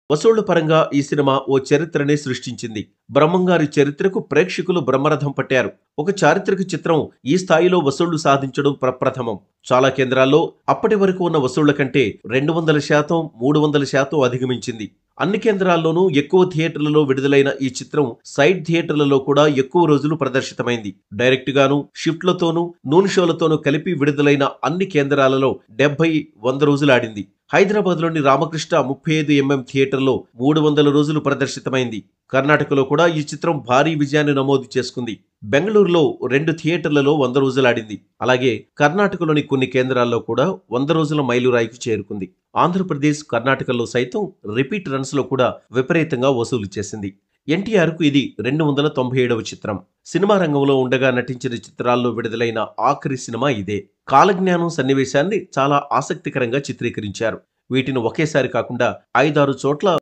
వసూళ్ల పరంగా ఈ సినిమా ఓ చరిత్రనే సృష్టించింది బ్రహ్మంగారి చరిత్రకు ప్రేక్షకులు బ్రహ్మరథం పట్టారు ఒక చారిత్రక చిత్రం ఈ స్థాయిలో వసూళ్లు సాధించడం ప్రప్రథమం చాలా కేంద్రాల్లో అప్పటి వరకు ఉన్న వసూళ్ల కంటే రెండు వందల శాతం మూడు వందల శాతం అధిగమించింది అన్ని కేంద్రాల్లోనూ ఎక్కువ థియేటర్లలో విడుదలైన ఈ చిత్రం సైడ్ థియేటర్లలో కూడా ఎక్కువ రోజులు ప్రదర్శితమైంది డైరెక్ట్ గాను షిఫ్ట్లతోనూ నూనె షోలతోనూ కలిపి విడుదలైన అన్ని కేంద్రాలలో డెబ్బై వంద రోజులు ఆడింది హైదరాబాద్లోని రామకృష్ణ ముప్పై ఐదు ఎంఎం థియేటర్లో మూడు వందల రోజులు ప్రదర్శితమైంది కర్ణాటకలో కూడా ఈ చిత్రం భారీ విజయాన్ని నమోదు చేసుకుంది బెంగళూరులో రెండు థియేటర్లలో వంద రోజులు ఆడింది అలాగే కర్ణాటకలోని కొన్ని కేంద్రాల్లో కూడా వంద రోజుల మైలురాయికి చేరుకుంది ఆంధ్రప్రదేశ్ కర్ణాటకలో సైతం రిపీట్ రన్స్ లో కూడా విపరీతంగా వసూలు చేసింది ఎన్టీఆర్ కు ఇది రెండు వందల తొంభై ఏడవ చిత్రం సినిమా రంగంలో ఉండగా నటించిన చిత్రాల్లో విడుదలైన ఆఖరి సినిమా ఇదే కాలజ్ఞానం సన్నివేశాన్ని చాలా ఆసక్తికరంగా చిత్రీకరించారు వీటిని ఒకేసారి కాకుండా ఐదారు చోట్ల